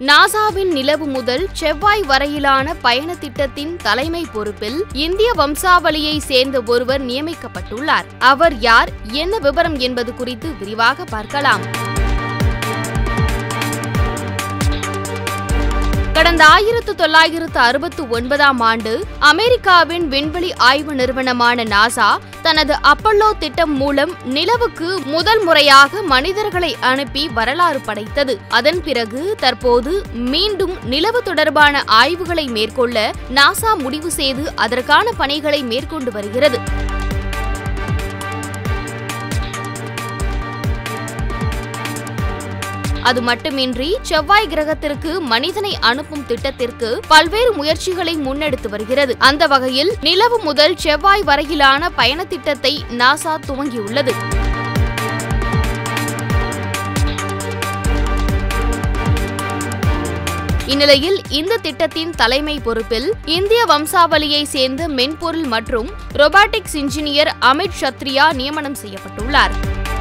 நாசாவின் நிலவு முதல் செவ்வாய் வரையிலான பயண திட்டத்தின் தலைமை பொறுப்பில் இந்திய வம்சாவளியை சேர்ந்த ஒருவர் நியமிக்கப்பட்டுள்ளார் அவர் யார் என்ன விவரம் என்பது குறித்து விரிவாக பார்க்கலாம் கடந்த ஆயிரத்து தொள்ளாயிரத்து அறுபத்து ஒன்பதாம் ஆண்டு அமெரிக்காவின் விண்வெளி ஆய்வு நிறுவனமான நாசா தனது அப்பல்லோ திட்டம் மூலம் நிலவுக்கு முதல் முறையாக மனிதர்களை அனுப்பி வரலாறு படைத்தது அதன் பிறகு தற்போது மீண்டும் நிலவு தொடர்பான ஆய்வுகளை மேற்கொள்ள நாசா முடிவு செய்து அதற்கான பணிகளை மேற்கொண்டு வருகிறது அது மட்டுமின்றி செவ்வாய் கிரகத்திற்கு மனிதனை அனுப்பும் திட்டத்திற்கு பல்வேறு முயற்சிகளை முன்னெடுத்து வருகிறது அந்த வகையில் நிலவு முதல் செவ்வாய் வரையிலான பயண திட்டத்தை நாசா துவங்கியுள்ளது இந்நிலையில் இந்த திட்டத்தின் தலைமை பொறுப்பில் இந்திய வம்சாவளியை சேர்ந்த மென்பொருள் மற்றும் ரொபாட்டிக்ஸ் இன்ஜினியர் அமித் சத்ரியா நியமனம் செய்யப்பட்டுள்ளார்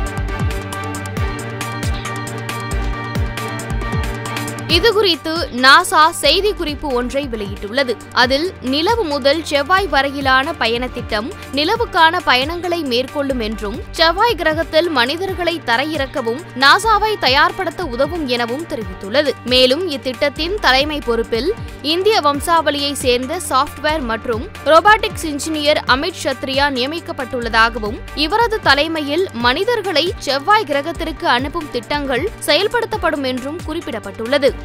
இதுகுறித்து நாசா செய்திக்குறிப்பு ஒன்றை வெளியிட்டுள்ளது அதில் நிலவு முதல் செவ்வாய் வரையிலான பயண திட்டம் நிலவுக்கான பயணங்களை மேற்கொள்ளும் என்றும் செவ்வாய் கிரகத்தில் மனிதர்களை தரையிறக்கவும் நாசாவை தயார்படுத்த உதவும் எனவும் தெரிவித்துள்ளது மேலும் இத்திட்டத்தின் தலைமை பொறுப்பில் இந்திய வம்சாவளியை சேர்ந்த சாப்ட்வேர் மற்றும் ரோபாட்டிக்ஸ் இன்ஜினியர் அமித் சத்ரியா நியமிக்கப்பட்டுள்ளதாகவும் இவரது தலைமையில் மனிதர்களை செவ்வாய் கிரகத்திற்கு அனுப்பும் திட்டங்கள் செயல்படுத்தப்படும் என்றும் குறிப்பிடப்பட்டுள்ளது